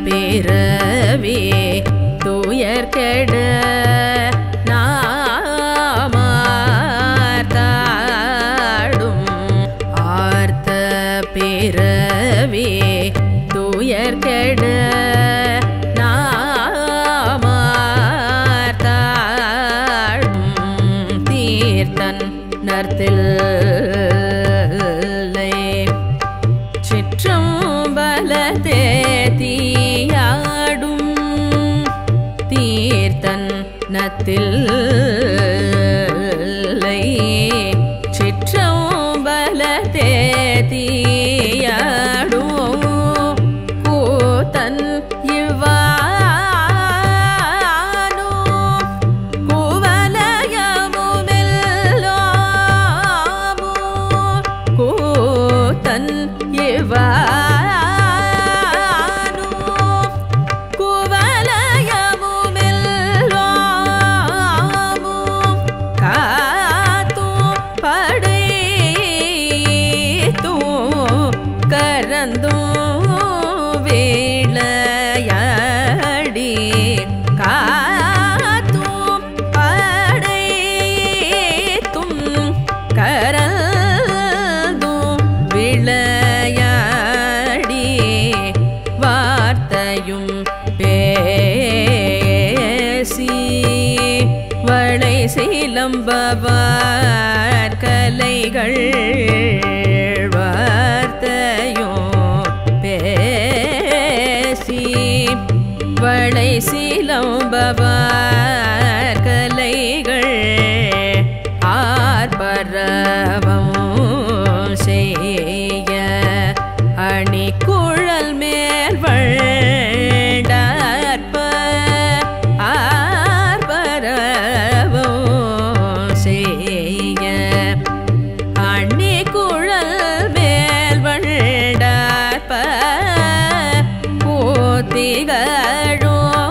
பிறவி துயர் கெட நாமார்த்தாடும் ஆர்த்த பிறவி துயர் கெட நாமார்த்தாடும் தீர்த்தன் நர்த்தில்லை சிற்றம்பலத்தே தீயாடும் தீர்த்தன் நத்தில்லை சிற்றம்பலத்தே தீயாடும் கூத்தன் இவ்வானோ குவலயமுமெல்லாமோ கூத்தன் இவ்வானோ குவலயமுமெல்லாமோ காத்தும் படைத்தும் கரந்தும் வேளையாடி காத்தும் படைத்தும் கரந்தும் விளையாடி வார்த்தையும் பேசி வளை சிலம்பவார் கலைகள் வார்த்தையும் பேசி வளை சிலம்பவார் கலைகள் ஆர்ப்பரவம் செய்ய அணி குழல் மேல் வண்டார்ப்ப ஆர்ப்பரவம் செய்ய அணி குழல் மேல் வண்டார்ப்ப போத்திகளோ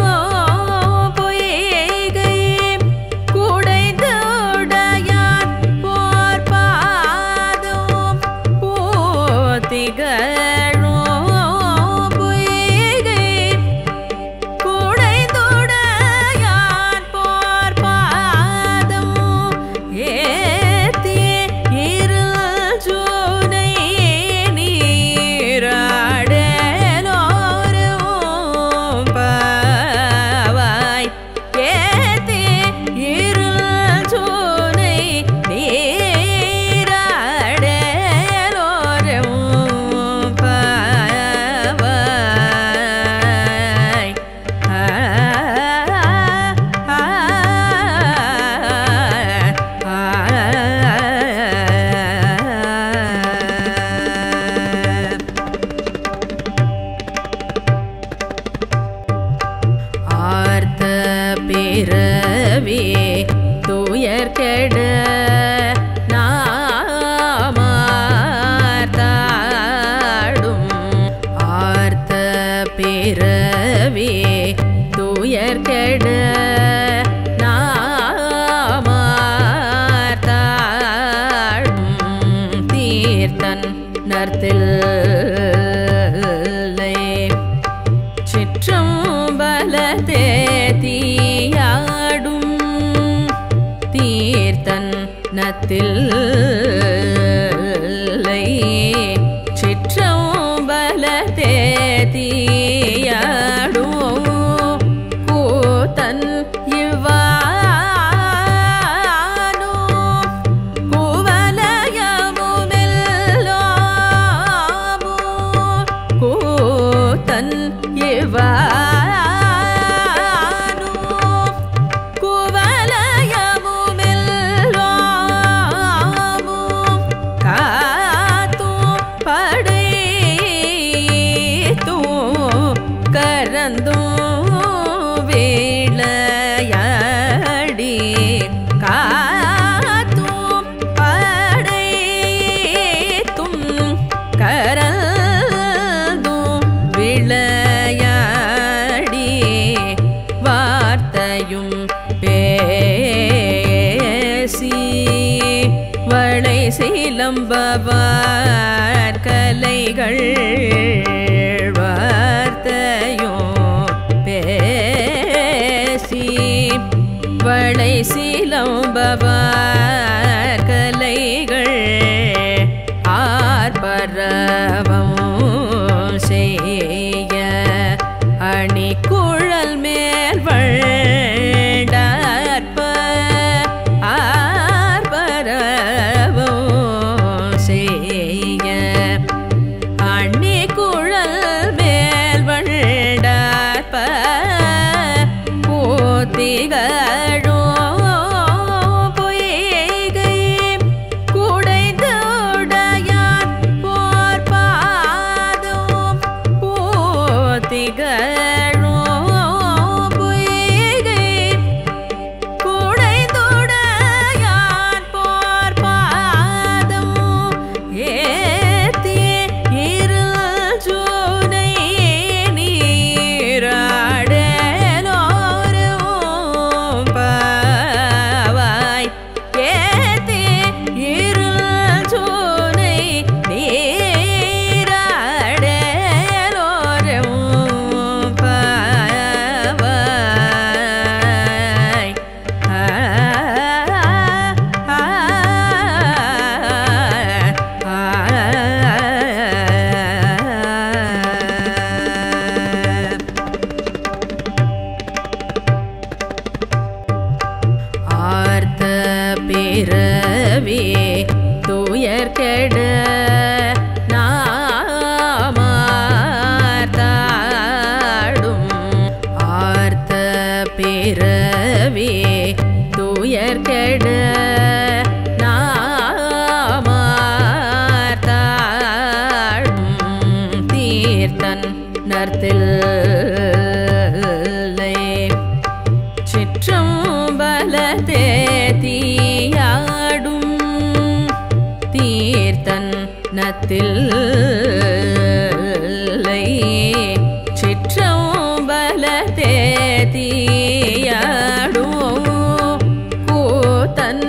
பொய்கை குடைந்து உடையான் போர் பாதம் போத்திகளோ பொய்கை குடைந்துடையான் போர் பாதம் ஏத்தி இருள் சூனை நீராடலோரும் பாவாய் ஏத்தி இருள் சூனை நீராடலோரும் பாவாய் ஆர்த்த பிறவி துயர் கெட நாமார்த்தாடும் ஆர்த்த பிறவி துயர் கெட நாமார்த்தாடும் தீர்த்தன் நர்த்தில்லை சிற்றம்பலத்தே தீயாடும் தீர்த்தன் நத்தில்லை சிற்றம்பலத்தே தீயாடும் கூத்தன் இவ்வானோ குவலயமுமெல்லாமோ கூத்தன் இவ்வானோ குவலயமுமெல்லாமோ காத்தும் படைத்தும் கரந்தும் வேளையாடி காத்தும் படைத்தும் கரந்தும் விளையாடி வார்த்தையும் பேசி வளை சிலம்பவார் கலைகள் வார்த்தையும் சிலம்பவர் கலைகள் ஆர்ப்பரவம் செய்ய அணி குழல் மேல் வழ்டார்ப்ப ஆர்ப்பரவம் செய்ய அண்ணி குழல் மேல் வண்டார்ப்ப போத்திகளோ பொய்கை குடைந்து உடையான் போர் பாதம் போத்திகளோ பொய்கை குடைந்துடையான் போர் பாதம் ஏத்தி இருள் சூனை நீராடலோரும் பாவாய் ஏத்தி இருள் சூனை நீராடலோரும் பாவாய் ஆர்த்த பிறவி துயர் கெட நாமார்த்தாடும் ஆர்த்த பிறவி துயர் கெட நாமார்த்தாடும் தீர்த்தன் நர்த்தில்லை சிற்றம்பல தேதியாடும் தீர்த்தன் நத்தில்லை சிற்றம்பல தேதியாடும் கூத்தன்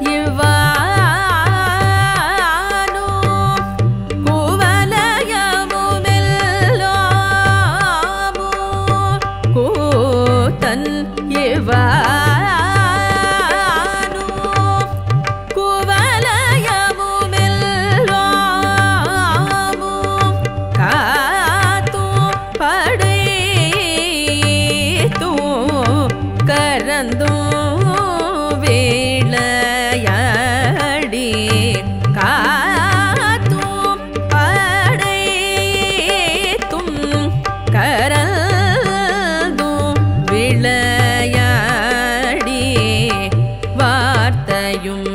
இவ்வானோ குவலயமுமெல்லாமோ கூத்தன் இவானோ குவலயமுமெல்லாமோ காத்தும் படைத்தும் கரந்தும் வேளையாடி காத்தும் படைத்தும் கரந்தும் விளையாடி வார்த்தையும்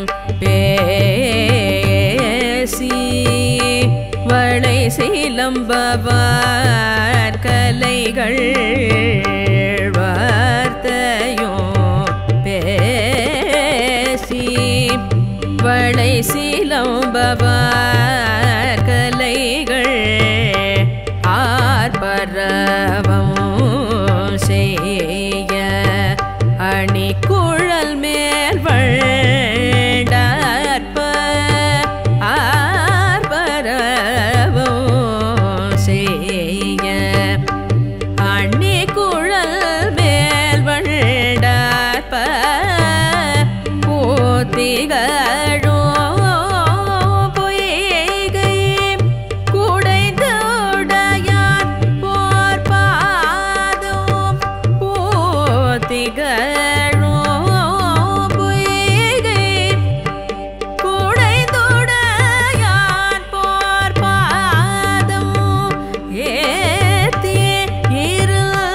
பேசி வளை சிலம்பவார் கலைகள் வார்த்தையும் பேசி வளை சிலம்பவார் கலைகள் ஆர்ப்பரவம் செய்ய அணி குழல் மேல் வண்டார்ப்ப ஆர்ப்பரவம் செய்ய அணி குழல் மேல் வண்டார்ப்ப போத்திகளோ பொய்கை குடைந்து உடையான் போர் பாதம் போத்திகளோ பொய்கை குடைந்துடையான் போர் பாதம் ஏத்தி இருள்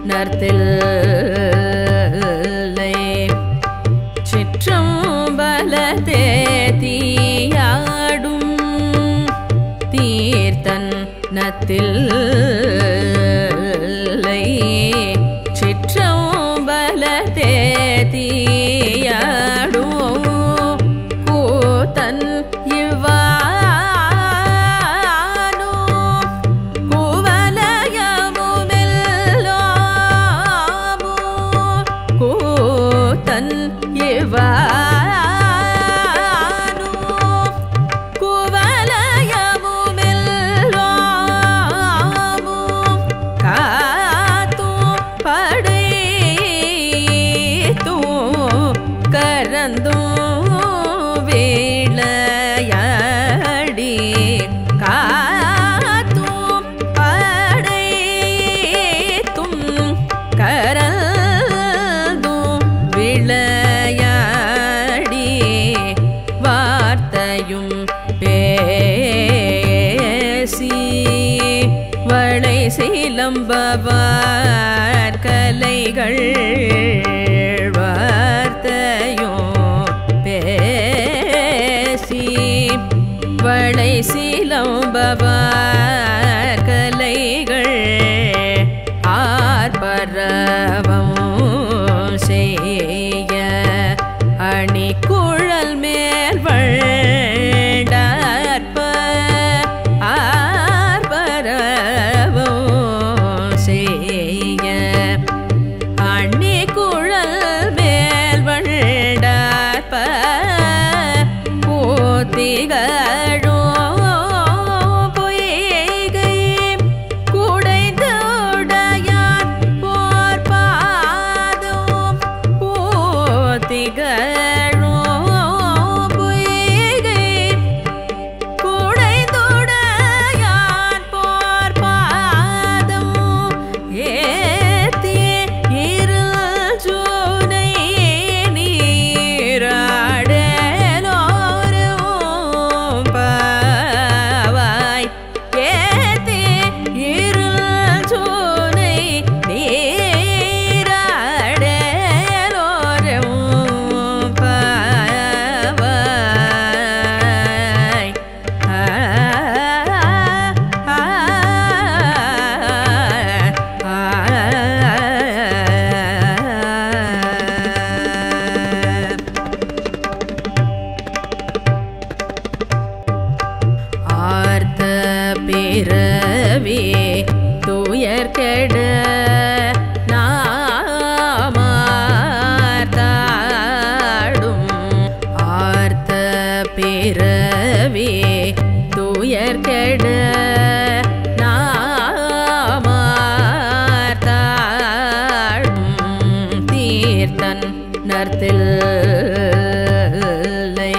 நர்த்தில்லை சிற்றம்பல தேதியாடும் தீர்த்தன் நத்தில்லை சிற்றம்பல தேதியாடும் கூத்தன் இவ்வானோ குவலயமுமெல்லாமோ கூத்தன் இவ்வானோ குவலயமுமெல்லாமோ காத்தும் படைத்தும் கரந்தும் வேளையாடி காத்தும் படைத்தும் கரந்தும் விளையாடி வார்த்தையும் பேசி வளை சிலம்பவார் கலைகள் வார்த்தையும் பேசி வளை சிலம்பவார் கலைகள் ஆர்ப்பரவம் செய்ய அணி குழல் மேல் வண்டார்ப்ப ஆர்ப்பரவம் செய்ய அணி குழல் மேல் வண்டார்ப்ப போத்திகளோ பொய்கை குடைந்து உடையான் போர் பாதம் போத்திகளோ பொய்கை குடைந்துடையான் போர் பாதம் ஏத்தி இருள் சூனை நீராடலோரும் பாவாய் ஏத்தி இருள் சூனை நீராடலோரும் பாவாய் ஆர்த்த பிறவி துயர் கெட நாமார்த்தாடும் ஆர்த்த பிறவி துயர் கெட நாமார்த்தாடும் தீர்த்தன் நர்த்தில்லை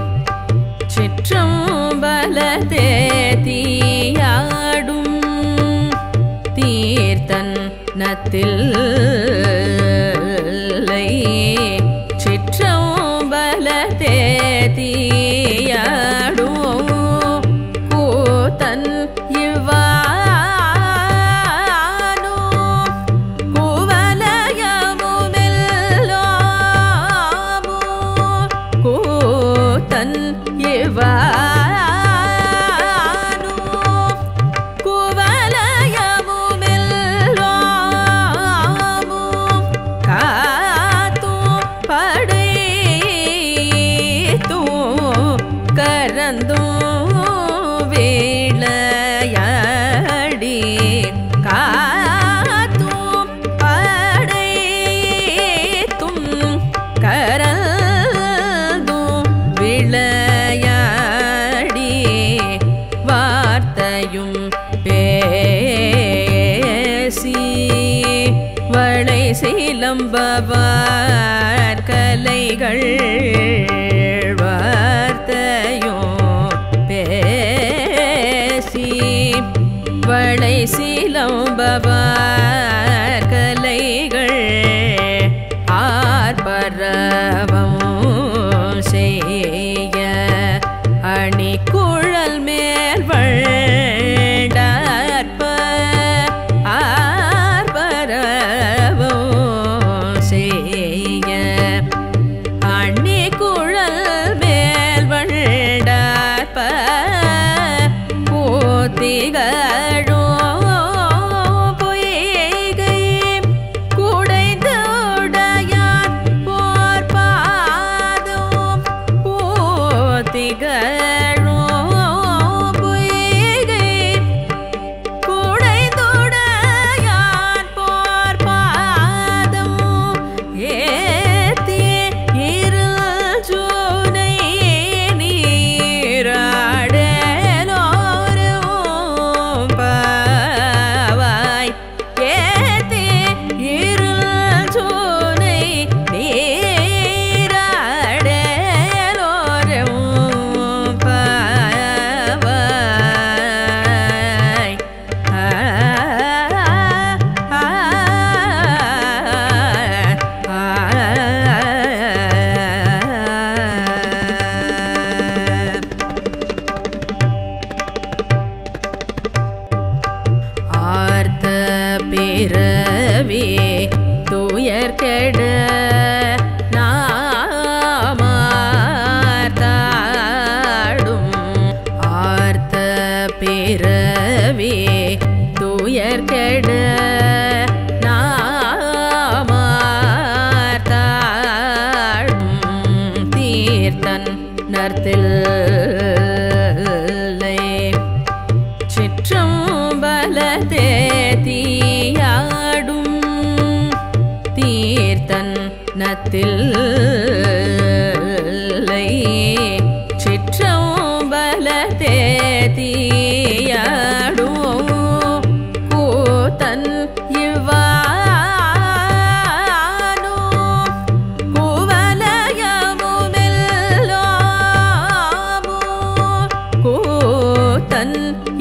சிற்றம்பல தேதியாடும் தீர்த்தன் நத்தில்லை சிற்றம்பல தேதியாடும் கூத்தன் இவ்வானோ குவலயமுமெல்லாமோ கூத்தன் இவ்வானோ குவலயமுமெல்லாமோ காத்தும் படைத்தும் கரந்தும் வேளையாடி காத்தும் படைத்தும் கரந்தும் விளையாடி வார்த்தையும் பேசி வளை சிலம்பவார் கலைகள் வார்த்தையும் பேசி வளை சிலம்பவார் கலைகள் ஆர்ப்பரவம் செய்ய அணி குழல் மேல் வண்டார்ப்ப ஆர்ப்பரவம் பிறவி துயர் கெட நாமார்த்தாடும் ஆர்த்த பிறவி துயர் கெட நாமார்த்தாடும் தீர்த்தன் நர்த்தில்லை சிற்றம்பலத்தே தீயாடும் தீர்த்தன் நத்தில்லை சிற்றம்பலத்தே தீயாடும் கூத்தன் இவ்வானோ குவலயமுமெல்லாமோ கூத்தன்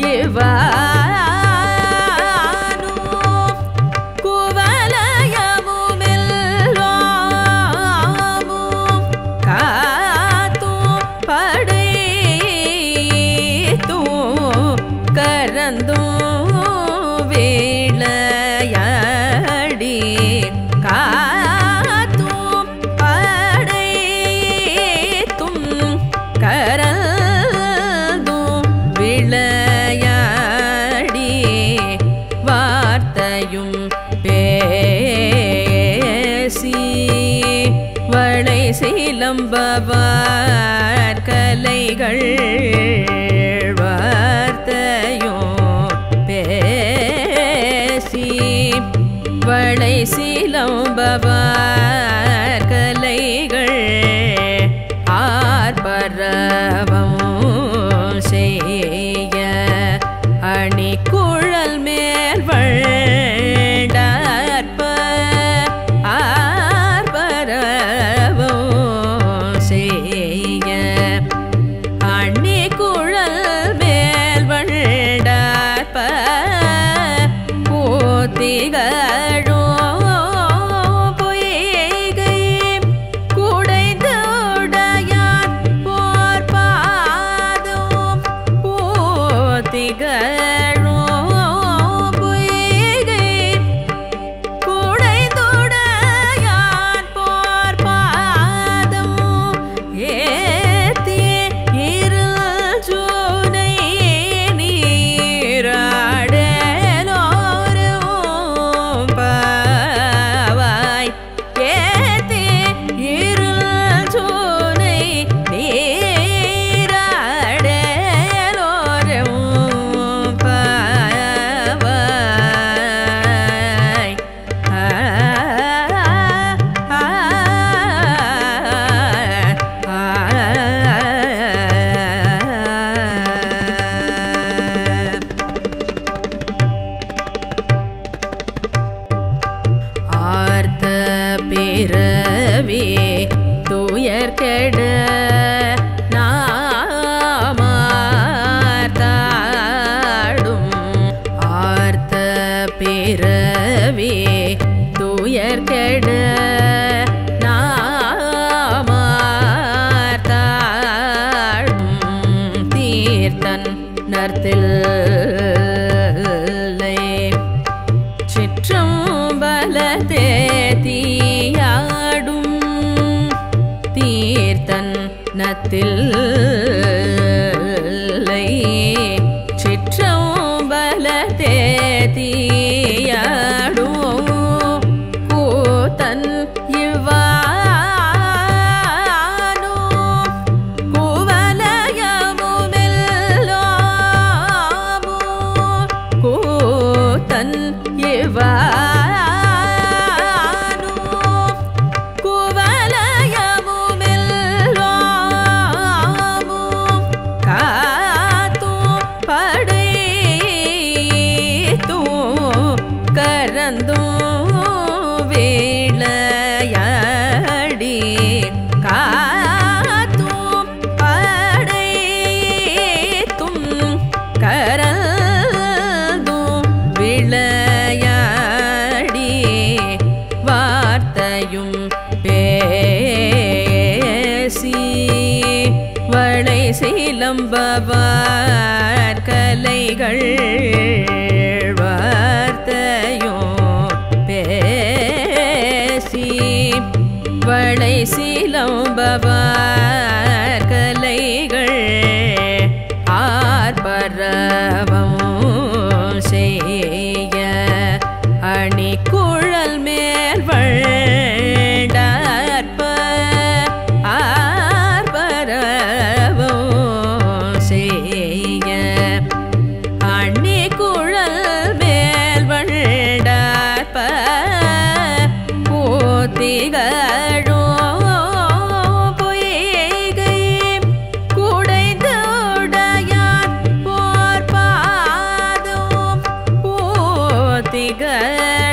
இவானோ குவலயமுமெல்லாமோ காத்தும் படைத்தும் கரந்தும் வேளையாடி காத்தும் படைத்தும் கரந்தும் விளையாடி வார்த்தையும் பேசி வளை சிலம்பவார் கலைகள் வார்த்தையும் பேசி வளை சிலம்பவார் கலைகள் ஆர்ப்பரவம் செய்ய அணி குழல் மேல் வண்டார்ப்ப ஆர்ப்பரவம் செய்ய அணி குழல் மேல் வண்டார்ப்ப போத்திகளோ பொய்கை குடைந்து உடையான் போர் பாதம் போத்திகளோ பொய்கை குடைந்துடையான் போர் பாதம் ஏத்தி இருள் சூனை நீராடலோரும் பாவாய் ஏத்தி இருள் சூனை நீராடலோரும் பாவாய் ஆர்த்த பிறவி துயர் கெட நாமார்த்தாடும் ஆர்த்த பிறவி துயர் கெட நாமார்த்தாடும் தீர்த்தன் நர்த்தில்லை சிற்றம்பலத்தே தீயாடும் தீர்த்தன் நத்தில்லை சிற்றம்பலத்தே தீயாடும் கூத்தன் இவ்வானோ குவலயமுமெல்லாமோ கூத்தன் இவானோ குவலயமுமெல்லாமோ காத்தும் படைத்தும் கரந்தும் வேளையாடி காத்தும் படைத்தும் கரந்தும் விளையாடி வார்த்தையும் பேசி வளை சிலம்பவார் கலைகள் வார்த்தையும் என்பவர் கலைகள் ஆர்ப்பரவம் செய்ய அணி குழல் மேல் வழ்டார்ப்ப ஆர்ப்பரவம் செய்ய அண்ணி குழல் மேல் வண்டார்ப்ப போத்திகளோ பொய்கை குடைந்து உடையார் போர் பாதும் போத்திகள்